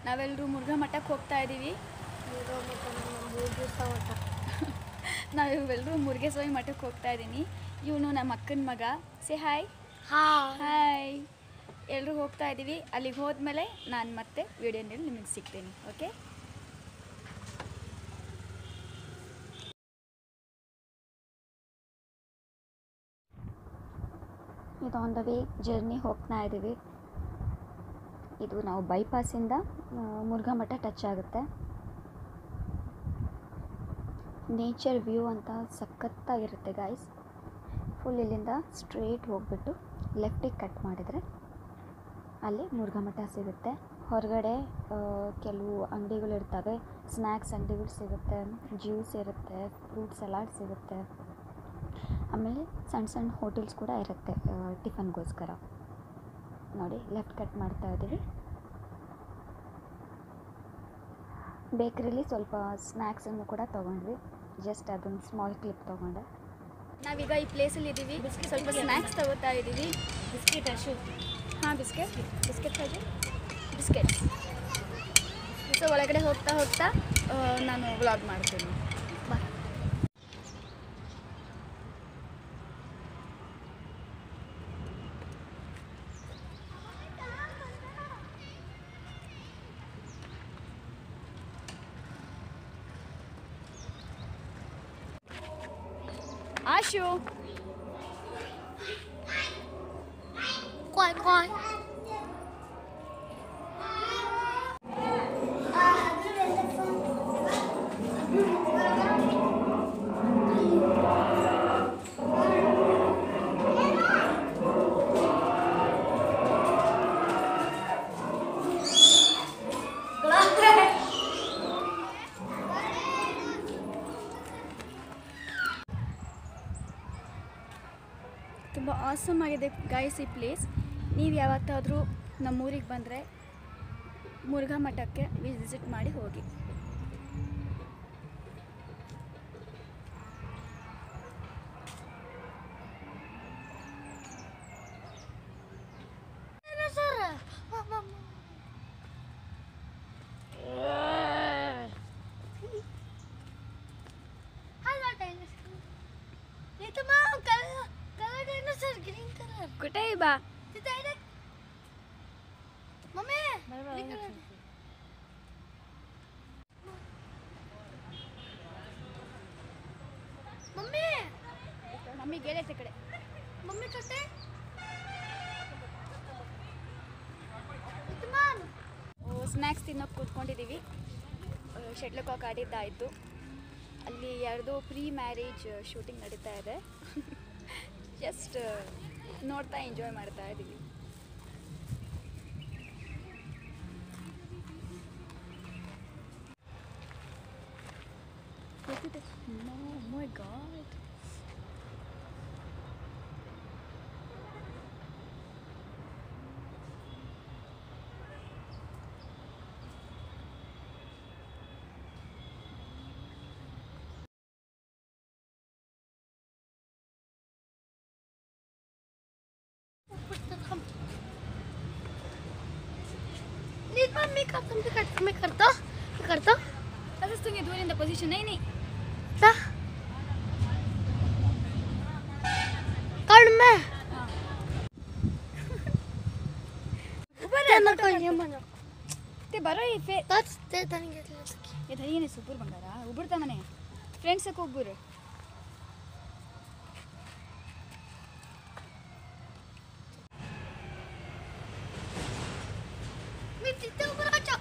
ನಾವೆಲ್ಲರೂ ಮುರುಘಾ ಮಠಕ್ಕೆ ಹೋಗ್ತಾ ಇದ್ದೀವಿ ಇರೋ ಮತ್ತು ನಮ್ಮ ದಿವಸ ಊಟ ನಾವೆಲ್ಲರೂ ಮುರುಘೇಸ್ವಾಮಿ ಮಠಕ್ಕೆ ಹೋಗ್ತಾ ಇದ್ದೀನಿ ಇವನು ನಮ್ಮ ಅಕ್ಕನ ಮಗ ಸೇ ಹಾಯ್ ಹಾಂ ಹಾಯ್ ಎಲ್ಲರೂ ಹೋಗ್ತಾ ಇದ್ದೀವಿ ಅಲ್ಲಿಗೆ ಹೋದ್ಮೇಲೆ ನಾನು ಮತ್ತೆ ವಿಡಿಯೋನಲ್ಲಿ ನಿಮಗೆ ಸಿಗ್ತೀನಿ ಓಕೆ ಇದು ಆನ್ ದ ವೇ ಜರ್ನಿ ಹೋಗ್ತಾ ಇದ್ದೀವಿ ಇದು ನಾವು ಬೈಪಾಸಿಂದ ಆ, ಮುರುಘಾ ಮಠ ಟಚ್ ಆಗುತ್ತೆ ನೇಚರ್ ವ್ಯೂ ಅಂತ ಸಖತ್ತಾಗಿರುತ್ತೆ ಗಾಯ್ಸ್ ಫುಲ್ ಇಲ್ಲಿಂದ ಸ್ಟ್ರೇಟ್ ಹೋಗ್ಬಿಟ್ಟು ಲೆಫ್ಟಿಗೆ ಕಟ್ ಮಾಡಿದರೆ ಅಲ್ಲಿ ಮುರುಘಾ ಮಠ ಸಿಗುತ್ತೆ ಹೊರಗಡೆ ಆ, ಕೆಲವು ಅಂಗಡಿಗಳಿರ್ತವೆ ಸ್ನ್ಯಾಕ್ಸ್ ಅಂಗಡಿಗಳು ಸಿಗುತ್ತೆ ಜ್ಯೂಸ್ ಇರುತ್ತೆ ಫ್ರೂಟ್ ಸಲಾಡ್ ಸಿಗುತ್ತೆ ಆಮೇಲೆ ಸಣ್ಣ ಸಣ್ಣ ಹೋಟೆಲ್ಸ್ ಕೂಡ ಇರುತ್ತೆ ಟಿಫನ್ಗೋಸ್ಕರ ನೋಡಿ ಲೆಫ್ಟ್ ಕಟ್ ಮಾಡ್ತಾ ಇದ್ದೀವಿ ಬೇಕ್ರಿಲಿ ಸ್ವಲ್ಪ ಸ್ನ್ಯಾಕ್ಸನ್ನು ಕೂಡ ತೊಗೊಂಡ್ವಿ ಜಸ್ಟ್ ಅದೊಂದು ಸ್ಮಾಲ್ ಕ್ಲಿಪ್ ತೊಗೊಂಡೆ ನಾವೀಗ ಈ ಪ್ಲೇಸಲ್ಲಿ ಇದ್ದೀವಿ ಸ್ವಲ್ಪ ಸ್ನ್ಯಾಕ್ಸ್ ತಗೋತಾ ಇದ್ದೀವಿ ಬಿಸ್ಕಿಟ್ ಅಶು ಹಾಂ ಬಿಸ್ಕೆಟ್ ಬಿಸ್ಕೆಟ್ ಹೇಳಿ ಬಿಸ್ಕೆಟ್ಸ್ ಸೊ ಒಳಗಡೆ ಹೋಗ್ತಾ ಹೋಗ್ತಾ ಆ, ನಾನು ವ್ಲಾಗ್ ಮಾಡ್ತೀನಿ ಬಾ ಆಶು ಕ್ವಾಯ್ ಕ್ವಾಯ್ ತುಂಬ ಆಸಮ್ ಆಗಿದೆ ಗಾಯ್ಸ್ ಈ ಪ್ಲೇಸ್ ನೀವು ಯಾವತ್ತಾದರೂ ನಮ್ಮೂರಿಗೆ ಬಂದರೆ ಮುರುಘಾ ಮಠಕ್ಕೆ ವಿಸಿಟ್ ಮಾಡಿ ಹೋಗಿ ಸರ್ ಹಲೋ ಡೈನೋಸರ್ ಇದು ಮಾ colour colour dinosaur green colour ಕುಟೇ ಬಾ ಇದು ಇದೆ ಮಮ್ಮಿ ಈ colour. ಮಮ್ಮಿ ಮಮ್ಮಿ ಗೆಳೆಯತೆ ಕಡೆ ಮಮ್ಮಿ ಕತೆ ಇದು ಮಾನ್ ಸ್ನ್ಯಾಕ್ಸ್ ತಿನ್ನೋಕೆ ಕೂತ್ಕೊಂಡಿದ್ದೀವಿ ಶಟ್ಲ್ ಕಾಕ್ ಆಡಿದ್ದಾಯಿತು ಅಲ್ಲಿ ಯಾರ್ದೋ ಪ್ರೀ ಮ್ಯಾರೇಜ್ ಶೂಟಿಂಗ್ ನಡೀತಾ ಇದೆ ಜಸ್ಟ್ ನೋಡ್ತಾ ಎಂಜಾಯ್ ಮಾಡ್ತಾ ಇದ್ದೀವಿ ಮೈ ಗಾಡ್ नीट मग मी करतो मी करतो मी करतो मी करतो तसंच तुम्ही दोन द पोझिशन नाही नाही ता काढ मी त्यांना कळले म्हणा ते बरं आहे फे तोच ते त्याने घेतलं होतं की. ये धैर्य सुपूर ಬಂಗಾರ ಉಗುರ್ತಾ ಮನೆ ಫ್ರೆಂಡ್ಸ್ ಒಬ್ಬರು मी तिथे उभं राहायचं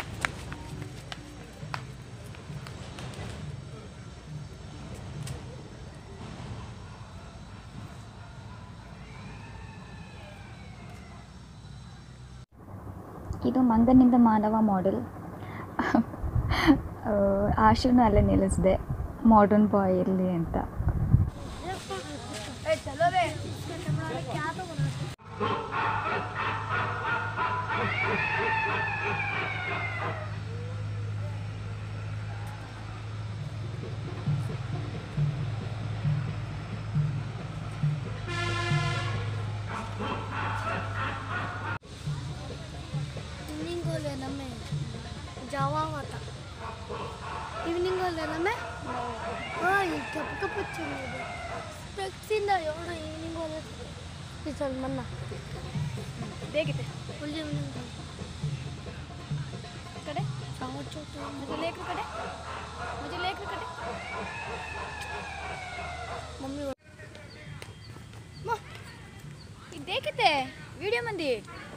ಇದು ಮಂಗನಿಂದ ಮಾನವ ಮಾಡೆಲ್ ಆಶುನು ಅಲ್ಲೇ ನಿಲ್ಲಿಸಿದೆ ಮಾಡರ್ನ್ ಬಾಯ್ ಇರಲಿ ಅಂತ चलो रे क्या तो बना ನಿಂಗೋಲೆ ನಮ್ಮ ಜಾವಾ ಅಂತ ಈವ್ನಿಂಗ್ ಅಲ್ಲೇನಮ್ಮೆ ಹಾಂ ಈ ಕಪ್ಪು ಕಪ್ಪು ಚೆನ್ನಾಗಿದೆ ಸ್ಪೆಕ್ಸಿಂದ ಯೋಣ ಈವ್ನಿಂಗ್ ಅಲ್ಲೇ ಈ ಸ್ವಲ್ಪ ಮನ್ನ ಹೇಗಿದೆ ಫುಲ್ ಈವ್ನಿಂಗ್ ಕಡೆ ಸಾವು ಚೋಟು मुझे लेकर कटे मुझे लेकर कटे ಮಮ್ಮಿ ಈಗ ಬೇಕಿತ್ತೆ ವಿಡಿಯೋ ಮಂದಿ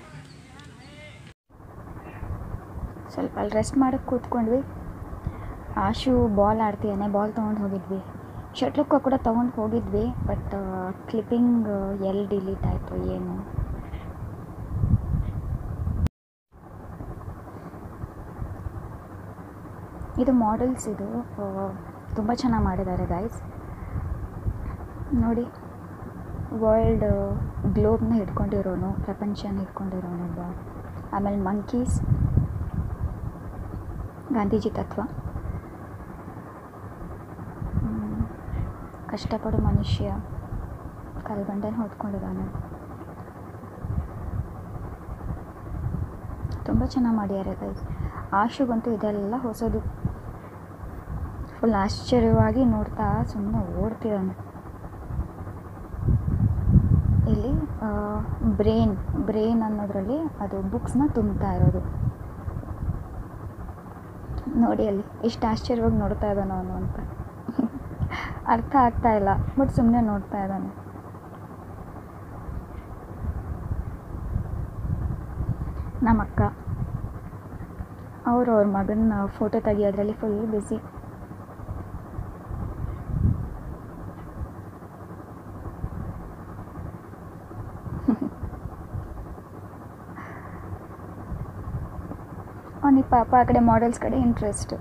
ಸ್ವಲ್ಪ ಅಲ್ಲಿ ರೆಸ್ಟ್ ಮಾಡೋಕ್ಕೆ ಕೂತ್ಕೊಂಡ್ವಿ ಆಶು ಬಾಲ್ ಆಡ್ತೀಯಾನೆ ಬಾಲ್ ತೊಗೊಂಡು ಹೋಗಿದ್ವಿ ಶಟ್ಲಕ್ಕ ಕೂಡ ತೊಗೊಂಡು ಹೋಗಿದ್ವಿ ಬಟ್ ಕ್ಲಿಪ್ಪಿಂಗ್ ಎಲ್ಲಿ ಡಿಲೀಟ್ ಆಯಿತು ಏನು ಇದು ಮಾಡೆಲ್ಸ್ ಇದು ತುಂಬ ಚೆನ್ನಾಗಿ ಮಾಡಿದ್ದಾರೆ ಗೈಸ್ ನೋಡಿ ವರ್ಲ್ಡ್ ಗ್ಲೋಬ್ನ ಹಿಡ್ಕೊಂಡಿರೋನು ಪ್ರಪಂಚನ ಹಿಡ್ಕೊಂಡಿರೋನೊಬ್ಬ ಆಮೇಲೆ ಮಂಕೀಸ್ ಗಾಂಧೀಜಿ ತತ್ವ ಹ್ಮ್. ಕಷ್ಟಪಡೋ ಮನುಷ್ಯ ಕಲ್ಗಂಡನ ಹೊತ್ಕೊಂಡಿದ್ದಾನೆ ತುಂಬ ಚೆನ್ನಾಗಿ ಮಾಡ್ಯಾರೆ ಗೈಸ್ ಆಶುಗಂತೂ ಇದೆಲ್ಲ ಹೊಸದು ಫುಲ್ ಆಶ್ಚರ್ಯವಾಗಿ ನೋಡ್ತಾ ಸುಮ್ಮನೆ ಓಡ್ತಿದ್ದಾನೆ ಇಲ್ಲಿ ಬ್ರೇನ್ ಬ್ರೇನ್ ಅನ್ನೋದ್ರಲ್ಲಿ ಅದು ಬುಕ್ಸ್ನ ತುಂಬ್ತಾ ಇರೋದು ನೋಡಿ ಅಲ್ಲಿ ಎಷ್ಟು ಆಶ್ಚರ್ಯವಾಗಿ ನೋಡ್ತಾ ಇದ್ದಾನೋ ಅವನು ಅಂತ ಅರ್ಥ ಆಗ್ತಾ ಇಲ್ಲ ಬಟ್ ಸುಮ್ಮನೆ ನೋಡ್ತಾ ಇದ್ದಾನೆ ನಮ್ಮ ಅಕ್ಕ ಅವರು ಅವ್ರ ಮಗನ ಫೋಟೋ ತೆಗಿಯೋದ್ರಲ್ಲಿ ಫುಲ್ ಬ್ಯುಸಿ ಅವನಿಗೆ ಪಾಪ ಆ ಕಡೆ ಮಾಡೆಲ್ಸ್ ಕಡೆ ಇಂಟ್ರೆಸ್ಟ್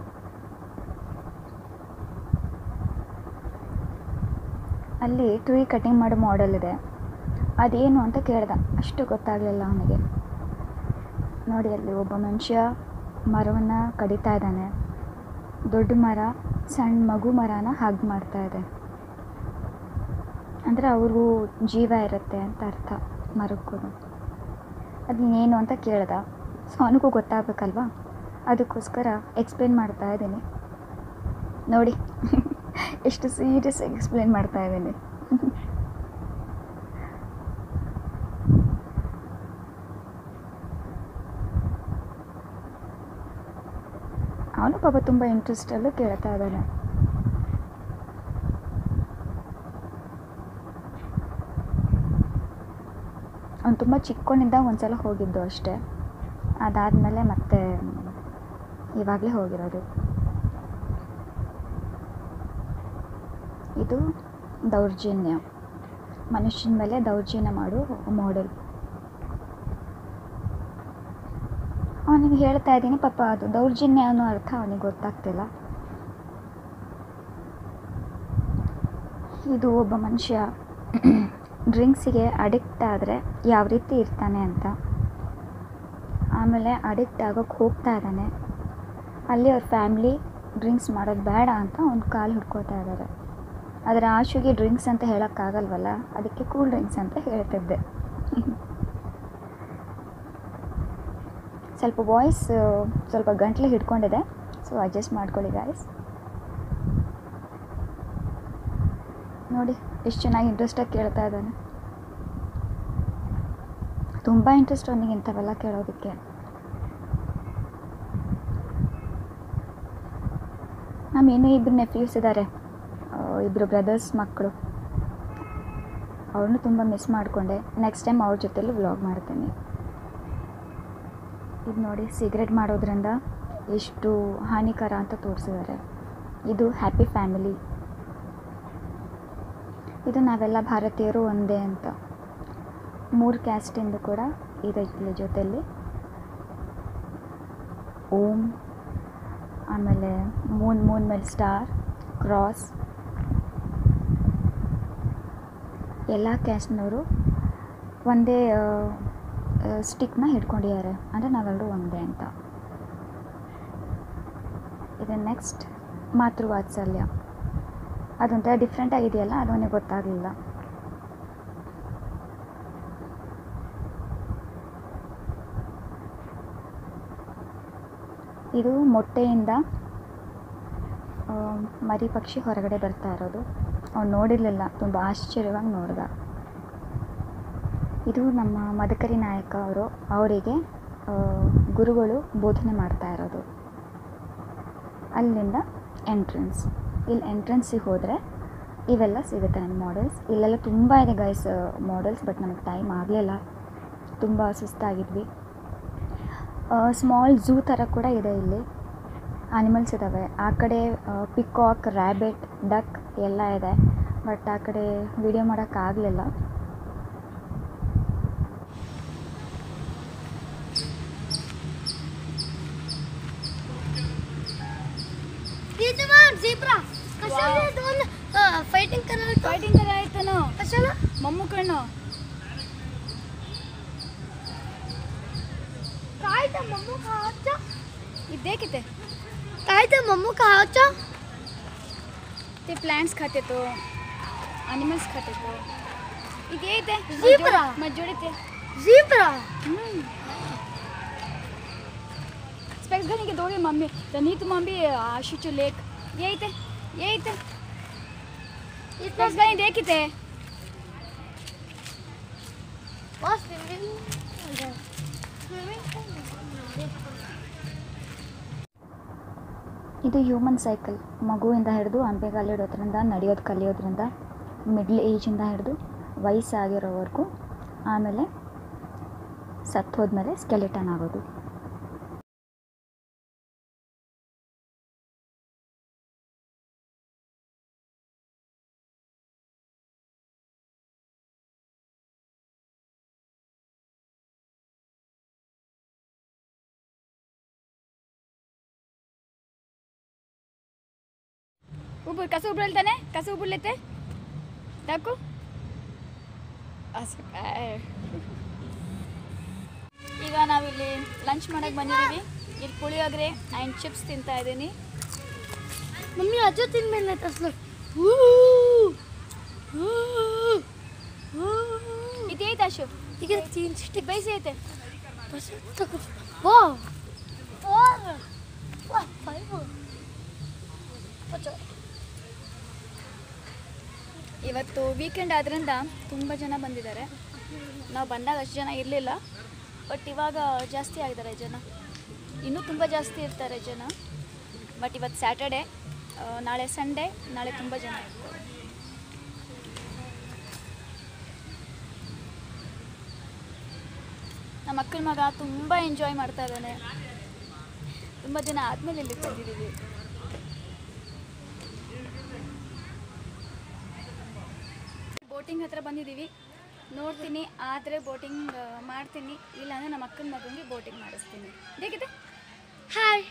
ಅಲ್ಲಿ ಟ್ರೀ ಕಟಿಂಗ್ ಮಾಡೋ ಮಾಡೆಲ್ ಇದೆ ಅದೇನು ಅಂತ ಕೇಳ್ದ ಅಷ್ಟು ಗೊತ್ತಾಗಲಿಲ್ಲ ಅವನಿಗೆ ನೋಡಿ ಅಲ್ಲಿ ಒಬ್ಬ ಮನುಷ್ಯ ಮರವನ್ನು ಕಡಿತಾ ಇದ್ದಾನೆ ದೊಡ್ಡ ಮರ ಸಣ್ಣ ಮಗು ಮರನ ಹಗ್ ಮಾಡ್ತಾ ಇದೆ ಅಂದರೆ ಅವ್ರಿಗೂ ಜೀವ ಇರುತ್ತೆ ಅಂತ ಅರ್ಥ ಮರಕ್ಕೂ ಅದನ್ನೇನು ಅಂತ ಕೇಳ್ದ ಸೊ ಅವನಿಗೂ ಗೊತ್ತಾಗಬೇಕಲ್ವಾ ಅದಕ್ಕೋಸ್ಕರ ಎಕ್ಸ್ಪ್ಲೇನ್ ಮಾಡ್ತಾ ಇದ್ದೀನಿ ನೋಡಿ ಎಷ್ಟು ಸೀರಿಯಸ್ ಎಕ್ಸ್ಪ್ಲೇನ್ ಮಾಡ್ತಾ ಇದ್ದೀನಿ ಅವನು ಪಾಪ ತುಂಬ ಇಂಟ್ರೆಸ್ಟಲ್ಲೂ ಕೇಳ್ತಾ ಇದ್ದಾನೆ ಅವ್ನು ತುಂಬ ಚಿಕ್ಕವನಿದ್ದಾಗ ಒಂದ್ಸಲ ಹೋಗಿದ್ದು ಅಷ್ಟೇ ಅದಾದಮೇಲೆ ಮತ್ತೆ ಇವಾಗಲೇ ಹೋಗಿರೋದು ಇದು ದೌರ್ಜನ್ಯ ಮನುಷ್ಯನ ಮೇಲೆ ದೌರ್ಜನ್ಯ ಮಾಡೋ ಮಾಡೆಲ್ ಅವನಿಗೆ ಹೇಳ್ತಾ ಇದ್ದೀನಿ ಪಾಪ ಅದು ದೌರ್ಜನ್ಯ ಅನ್ನೋ ಅರ್ಥ ಅವನಿಗೆ ಗೊತ್ತಾಗ್ತಿಲ್ಲ ಇದು ಒಬ್ಬ ಮನುಷ್ಯ ಡ್ರಿಂಕ್ಸಿಗೆ ಅಡಿಕ್ಟ್ ಆದರೆ ಯಾವ ರೀತಿ ಇರ್ತಾನೆ ಅಂತ ಆಮೇಲೆ ಅಡಿಕ್ಟ್ ಆಗೋಕ್ಕೆ ಹೋಗ್ತಾ ಇದ್ದಾನೆ ಅಲ್ಲಿ ಅವ್ರ ಫ್ಯಾಮ್ಲಿ ಡ್ರಿಂಕ್ಸ್ ಮಾಡೋದು ಬೇಡ ಅಂತ ಅವ್ನ ಕಾಲು ಹಿಡ್ಕೋತಾ ಇದ್ದಾರೆ ಆದರೆ ಆಶುಗೆ ಡ್ರಿಂಕ್ಸ್ ಅಂತ ಹೇಳೋಕ್ಕಾಗಲ್ವಲ್ಲ ಅದಕ್ಕೆ ಕೂಲ್ ಡ್ರಿಂಕ್ಸ್ ಅಂತ ಹೇಳ್ತಿದ್ದೆ ಸ್ವಲ್ಪ ವಾಯ್ಸ್ ಸ್ವಲ್ಪ ಗಂಟ್ಲು ಹಿಡ್ಕೊಂಡಿದೆ ಸೊ ಅಡ್ಜಸ್ಟ್ ಮಾಡ್ಕೊಳ್ಳಿ ಗಾಯ್ಸ್ ನೋಡಿ ಎಷ್ಟು ಚೆನ್ನಾಗಿ ಇಂಟ್ರೆಸ್ಟಾಗಿ ಕೇಳ್ತಾ ಇದ್ದಾನೆ ತುಂಬ ಇಂಟ್ರೆಸ್ಟ್ ಅವನಿಗೆ ಇಂಥವೆಲ್ಲ ಕೇಳೋದಕ್ಕೆ ನಮ್ಮ ಇನ್ನೂ ಇಬ್ಬರು ನೆಫ್ಯೂಸ್ ಇದ್ದಾರೆ ಇಬ್ಬರು ಬ್ರದರ್ಸ್ ಮಕ್ಕಳು ಅವ್ರನ್ನೂ ತುಂಬ ಮಿಸ್ ಮಾಡಿಕೊಂಡೆ ನೆಕ್ಸ್ಟ್ ಟೈಮ್ ಅವ್ರ ಜೊತೆಲೂ ವ್ಲಾಗ್ ಮಾಡ್ತೀನಿ ಇದು ನೋಡಿ ಸಿಗರೆಟ್ ಮಾಡೋದ್ರಿಂದ ಎಷ್ಟು ಹಾನಿಕರ ಅಂತ ತೋರಿಸಿದ್ದಾರೆ ಇದು ಹ್ಯಾಪಿ ಫ್ಯಾಮಿಲಿ ಇದು ನಾವೆಲ್ಲ ಭಾರತೀಯರು ಒಂದೇ ಅಂತ ಮೂರು ಕ್ಯಾಸ್ಟಿಂದು ಕೂಡ ಇದೆ ಇಲ್ಲಿ ಜೊತೆಯಲ್ಲಿ ಓಂ ಆಮೇಲೆ ಮೂನ್ ಮೂನ್ ಮೇಲೆ ಸ್ಟಾರ್ ಕ್ರಾಸ್ ಎಲ್ಲ ಕ್ಯಾಸ್ಟ್ನವರು ಒಂದೇ ಸ್ಟಿಕ್ನ ಹಿಡ್ಕೊಂಡಿದ್ದಾರೆ ಅಂದರೆ ನಾವೆಲ್ಲರೂ ಒಂದೇ ಅಂತ ಇದು ನೆಕ್ಸ್ಟ್ ಮಾತೃವಾತ್ಸಲ್ಯ ಅದೊಂಥರ ಡಿಫ್ರೆಂಟ್ ಆಗಿದೆಯಲ್ಲ ಅದು ಅವನಿಗೆ ಗೊತ್ತಾಗಲಿಲ್ಲ ಇದು ಮೊಟ್ಟೆಯಿಂದ ಆ, ಮರಿ ಪಕ್ಷಿ ಹೊರಗಡೆ ಬರ್ತಾ ಇರೋದು ಅವ್ನು ನೋಡಿರಲಿಲ್ಲ ತುಂಬ ಆಶ್ಚರ್ಯವಾಗಿ ನೋಡ್ದ ಇದು ನಮ್ಮ ಮದಕರಿ ನಾಯಕ ಅವರು ಅವರಿಗೆ ಆ, ಗುರುಗಳು ಬೋಧನೆ ಮಾಡ್ತಾ ಇರೋದು ಅಲ್ಲಿಂದ ಎಂಟ್ರೆನ್ಸ್ ಇಲ್ಲಿ ಎಂಟ್ರೆನ್ಸಿಗೆ ಹೋದರೆ ಇವೆಲ್ಲ ಸಿಗುತ್ತೆ ನನ್ನ ಮಾಡೆಲ್ಸ್ ಇಲ್ಲೆಲ್ಲ ತುಂಬ ಇದೆ ಗೈಸ್ ಮಾಡೆಲ್ಸ್ ಬಟ್ ನಮಗೆ ಟೈಮ್ ಆಗಲಿಲ್ಲ ತುಂಬ ಸುಸ್ತಾಗಿದ್ವಿ ಸ್ಮಾಲ್ ಝೂ ಥರ ಕೂಡ ಇದೆ ಇಲ್ಲಿ ಆನಿಮಲ್ಸ್ ಇದ್ದಾವೆ ಆ ಕಡೆ ಪಿಕಾಕ್ ರ್ಯಾಬಿಟ್ ಡಕ್ ಎಲ್ಲ ಇದೆ ಬಟ್ ಆ ಕಡೆ ವಿಡಿಯೋ ಮಾಡೋಕ್ಕಾಗಲಿಲ್ಲ इथे बघ झेब्रा कशाला दोन फायटिंग करायला ಫೈಟಿಂಗ್ करायचं कशाला मम्मूकडनं काय त्या मम्मू खायचं इथे किती काय त्या मम्मू खायचं ते प्लांट्स खाते तो अनिमल्स खाते तो इथे इथे Zebra. मज्जोड इथे झेब्रा स्पेक्स घाली की दोघे मम्मी तर नीत मम्मी आशूचे लेक ये इथे ये इथे स्पेक्स घाली दे किती बस स्विमिंग ಇದು ಹ್ಯೂಮನ್ ಸೈಕಲ್ ಮಗುವಿಂದ ಹಿಡಿದು ಅಂಬೆಗಾಲಿಡೋದ್ರಿಂದ ನಡೆಯೋದು ಕಲಿಯೋದ್ರಿಂದ ಮಿಡ್ಲ್ ಏಜಿಂದ ಹಿಡಿದು ವಯಸ್ಸಾಗಿರೋವರೆಗೂ ಆಮೇಲೆ ಸತ್ತು ಹೋದ್ಮೇಲೆ ಸ್ಕೆಲಿಟನ್ ಆಗೋದು उबर कसं उबरलताने कसं उबरले दाखव असं काय ಈಗ ನಾವಿಲ್ಲಿ ಲಂಚ್ ಮಾಡಕ್ಕೆ ಬಂದಿದ್ದೀವಿ ಇಲ್ಲಿ ಪುಳಿಯೋಗರೆ ಆ್ಯಂಡ್ ಚಿಪ್ಸ್ ತಿಂತಾ ಇದ್ದೀನಿ मम्मी अजून तीन महिन्यात असलं इथे येत अशो ठीक आहे तीन ते पैसे येते वा फोर वा फाईव्ह अच्छा ಇವತ್ತು ವೀಕೆಂಡ್ ಆದ್ರಿಂದ ತುಂಬ ಜನ ಬಂದಿದ್ದಾರೆ ನಾವು ಬಂದಾಗ ಅಷ್ಟು ಜನ ಇರಲಿಲ್ಲ ಬಟ್ ಇವಾಗ ಜಾಸ್ತಿ ಆಗಿದ್ದಾರೆ ಜನ ಇನ್ನೂ ತುಂಬ ಜಾಸ್ತಿ ಇರ್ತಾರೆ ಜನ ಬಟ್ ಇವತ್ತು ಸ್ಯಾಟರ್ಡೆ ನಾಳೆ ಸಂಡೇ ನಾಳೆ ತುಂಬ ಜನ ಇರ್ತಾರೆ ನಮ್ಮ ಅಕ್ಕನ ಮಗ ತುಂಬ ಎಂಜಾಯ್ ಮಾಡ್ತಾ ಇದ್ದಾನೆ ತುಂಬ ದಿನ ಆದಮೇಲೆ ಇಲ್ಲಿ ಬಂದಿದ್ದೀವಿ ಬೋಟಿಂಗ್ ಹತ್ರ ಬಂದಿದ್ದೀವಿ ನೋಡ್ತೀನಿ ಆದರೆ ಬೋಟಿಂಗ್ ಮಾಡ್ತೀನಿ ಇಲ್ಲಾಂದರೆ ನಮ್ಮ ಅಕ್ಕನ ಮಗನಿಗೆ ಬೋಟಿಂಗ್ ಮಾಡಿಸ್ತೀನಿ ಹೇಗಿದೆ ಹಾಯ್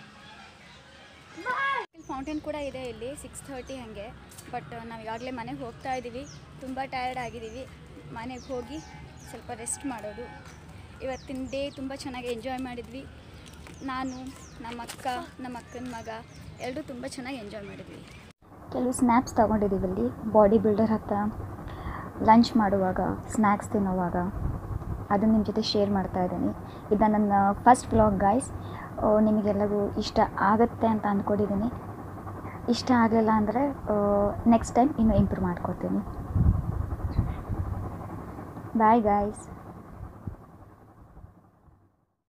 ಇಲ್ಲಿ ಫೌಂಟೇನ್ ಕೂಡ ಇದೆ ಇಲ್ಲಿ ಸಿಕ್ಸ್ ಥರ್ಟಿ ಹಾಗೆ ಬಟ್ ನಾವು ಈಗಾಗಲೇ ಮನೆಗೆ ಹೋಗ್ತಾ ಇದ್ದೀವಿ ತುಂಬ ಟಯರ್ಡ್ ಆಗಿದ್ದೀವಿ ಮನೆಗೆ ಹೋಗಿ ಸ್ವಲ್ಪ ರೆಸ್ಟ್ ಮಾಡೋದು ಇವತ್ತಿನ ಡೇ ತುಂಬ ಚೆನ್ನಾಗಿ ಎಂಜಾಯ್ ಮಾಡಿದ್ವಿ ನಾನು ನಮ್ಮ ಅಕ್ಕ ನಮ್ಮ ಅಕ್ಕನ ಮಗ ಎಲ್ಲರೂ ತುಂಬ ಚೆನ್ನಾಗಿ ಎಂಜಾಯ್ ಮಾಡಿದ್ವಿ ಕೆಲವು ಸ್ನ್ಯಾಪ್ಸ್ ತೊಗೊಂಡಿದ್ದೀವಿ ಇಲ್ಲಿ ಬಾಡಿ ಬಿಲ್ಡರ್ ಹತ್ರ ಲಂಚ್ ಮಾಡುವಾಗ ಸ್ನ್ಯಾಕ್ಸ್ ತಿನ್ನೋವಾಗ ಅದನ್ನು ನಿಮ್ಮ ಜೊತೆ ಶೇರ್ ಮಾಡ್ತಾ ಇದ್ದೀನಿ ಇದು ನನ್ನ ಫಸ್ಟ್ ಬ್ಲಾಗ್ ಗಾಯ್ಸ್ ನಿಮಗೆಲ್ಲರಿಗೂ ಇಷ್ಟ ಆಗುತ್ತೆ ಅಂತ ಅಂದ್ಕೊಂಡಿದ್ದೀನಿ ಇಷ್ಟ ಆಗಲಿಲ್ಲ ಅಂದರೆ ನೆಕ್ಸ್ಟ್ ಟೈಮ್ ಇನ್ನೂ ಇಂಪ್ರೂವ್ ಮಾಡ್ಕೊತೀನಿ ಬಾಯ್ ಗಾಯ್ಸ್